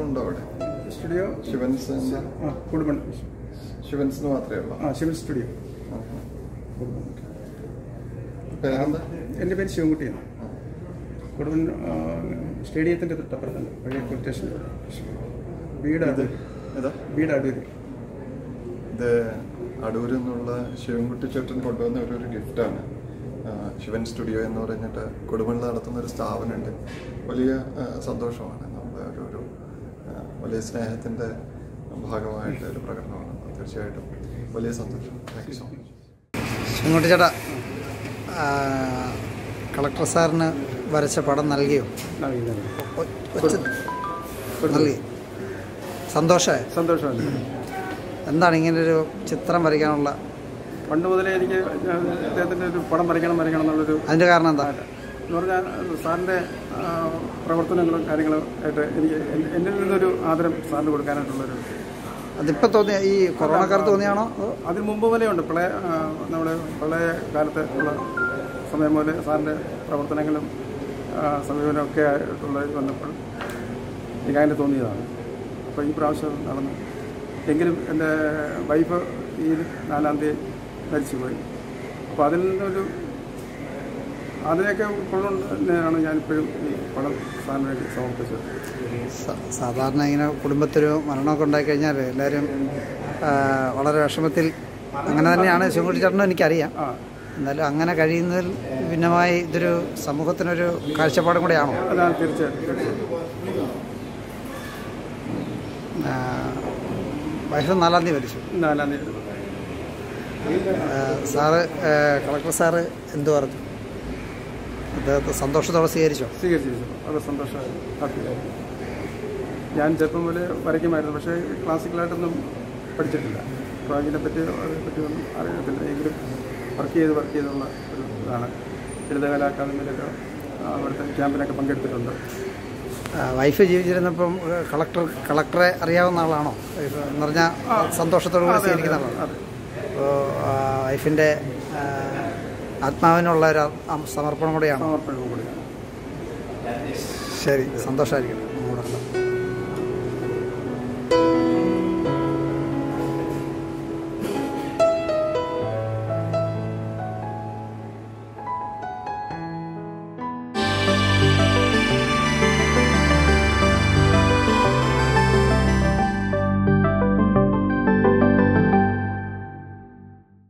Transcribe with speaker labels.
Speaker 1: ഉണ്ടോ അവിടെ
Speaker 2: സ്റ്റുഡിയോ
Speaker 1: ശിവൻസ്
Speaker 2: ആ കുടുംബൻ
Speaker 1: ശിവൻസ് മാത്രമേ ഉള്ളൂ
Speaker 2: ആ ശിവൻ സ്റ്റുഡിയോ
Speaker 1: ആഹാ.
Speaker 2: കുടുംബൻ
Speaker 1: പേരെന്താ
Speaker 2: എൻ്റെ പേര് ശിവൻകുട്ടിയാണ് കുടുംബൻ സ്റ്റേഡിയത്തിൻ്റെ തൊട്ടപ്പുറത്തുണ്ട് പഴയ പോലീസ് സ്റ്റേഷൻ്റെ വീട് അത്
Speaker 1: ഏതാ
Speaker 2: വീട് അടൂര്
Speaker 1: ഇത് അടൂരിൽ നിന്നുള്ള ശിവൻകുട്ടി ചേട്ടൻ കൊണ്ടുവന്ന ഒരു ഒരു ഗിഫ്റ്റാണ് ആ, ശിവൻ സ്റ്റുഡിയോ എന്ന് പറഞ്ഞിട്ട് കൊടുമണ്ണിൽ നടത്തുന്ന ഒരു സ്ഥാപനമുണ്ട് വലിയ ആ, സന്തോഷമാണ് നമ്മുടെ ഒരു ഒരു ആ, വലിയ സ്നേഹത്തിൻ്റെ ഭാഗമായിട്ട് ഒരു പ്രകടനമാണ് തീർച്ചയായിട്ടും വലിയ സന്തോഷം thank you so much
Speaker 3: Sivankutty ചേട്ടാ ആ, കളക്ടർ സാറിന് വരച്ച പടം നൽകിയോ
Speaker 2: നൽകിയതാണ്
Speaker 3: ഒ- ഒച്ച- നൽകി സന്തോഷമായി
Speaker 2: സന്തോഷമല്ല
Speaker 3: എന്താണ് ഇങ്ങനൊരു ചിത്രം വരയ്ക്കാനുള്ള
Speaker 2: പണ്ട് മുതലേ എനിക്ക് ഞാൻ അദ്ദേഹത്തിൻ്റെ ഒരു പടം വരയ്ക്കണം വരയ്ക്കണം എന്നുള്ളൊരു
Speaker 3: അതിൻ്റെ കാരണം എന്താ
Speaker 2: എന്ന് പറഞ്ഞാൽ സാറിൻ്റെ ആ, പ്രവർത്തനങ്ങളും കാര്യങ്ങളും ആയിട്ട് എനിക്ക് എൻ- എന്നിൽ നിന്നൊരു ആദരം സാറിന് കൊടുക്കാനായിട്ടുള്ളൊരു
Speaker 3: അതിപ്പോൾ തോന്നിയ ഈ കൊറോണക്കാലത്ത് തോന്നിയാണോ അതോ
Speaker 2: അതിന് മുമ്പ് മുതലേ ഉണ്ട് പ്രളയ ആ, നമ്മുടെ പ്രളയ കാലത്ത് ഉള്ള സമയം മുതലേ സാറിൻ്റെ പ്രവർത്തനങ്ങളും ആ, സമീപനവും ഒക്കെ ആയിട്ടുള്ള ഇത് വന്നപ്പോൾ എനിക്ക് അതിന് തോന്നിയതാണ് അപ്പോൾ ഈ പ്രാവശ്യം അത് നടന്നു എങ്കിലും എൻ്റെ വൈഫ് ഈ നാലാം തീയതി മരിച്ചുപോയി അപ്പോൾ അതിൽ നിന്നൊരു അതിനെയൊക്കെ ഉൾക്കൊള്ളുകൊണ്ട് തന്നെയാണ് ഞാനിപ്പോഴും ഈ പടം സാറിന് വേണ്ടി സമർപ്പിച്ചത്
Speaker 3: സ- സാധാരണ ഇങ്ങനെ കുടുംബത്തിലൊരു മരണമൊക്കെ ഉണ്ടായിക്കഴിഞ്ഞാൽ എല്ലാവരും ആ, വളരെ വിഷമത്തിൽ അങ്ങനെ തന്നെയാണ് ശിവൻകുട്ടി ചേട്ടനും എനിക്കറിയാം
Speaker 2: ആ
Speaker 3: എന്നാലും അങ്ങനെ കഴിയുന്നതിൽ ഭിന്നമായി ഇതൊരു സമൂഹത്തിനൊരു കാഴ്ചപ്പാടും കൂടെയാണോ
Speaker 2: അതാണ് തീർച്ചയായിട്ടും തീർച്ചയായിട്ടും
Speaker 3: ആ, വൈഫ് നാലാം തീയതി മരിച്ചു
Speaker 2: നാലാം തീയതി
Speaker 3: ആ, സാറ് ആ, കളക്ടർ സാറ് എന്തു പറഞ്ഞു അദ്ദേഹത്തെ സന്തോഷത്തോടെ സ്വീകരിച്ചോ
Speaker 2: സ്വീകരിച്ചിരുന്നു വളരെ സന്തോഷമായിരുന്നു ഹാപ്പിയായിരുന്നു ഞാൻ ചെറുപ്പം മുതലേ വരയ്ക്കുമായിരുന്നു പക്ഷേ ക്ലാസിക്കലായിട്ടൊന്നും പഠിച്ചിട്ടില്ല അപ്പോൾ അതിനെപ്പറ്റി അതിനെപ്പറ്റി ഒന്നും അറിയത്തില്ല എങ്കിലും വർക്ക് ചെയ്ത് വർക്ക് ചെയ്തുള്ള ഒരു ഇതാണ് ലളിതകല അക്കാദമിയിലൊക്കെ അവിടുത്തെ ക്യാമ്പിലൊക്കെ പങ്കെടുത്തിട്ടുണ്ട്
Speaker 3: ആ, വൈഫ് ജീവിച്ചിരുന്നപ്പം ആ, കളക്ടർ കളക്ടറെ അറിയാവുന്ന ആളാണോ വൈഫ് എന്ന് പറഞ്ഞാൽ സന്തോഷത്തോടു കൂടി
Speaker 2: അതെ,
Speaker 3: സ്വീകരിക്കുന്ന
Speaker 2: അതെ,
Speaker 3: ആളാണ്
Speaker 2: അതെ
Speaker 3: അപ്പോൾ വൈഫിൻ്റെ ആ, ആത്മാവിനുള്ള ഒരു ആ- സമർപ്പണം കൂടെയാണോ
Speaker 2: സമർപ്പണവും കൂടിയാണ്
Speaker 3: ശരി സന്തോഷമായിരിക്കും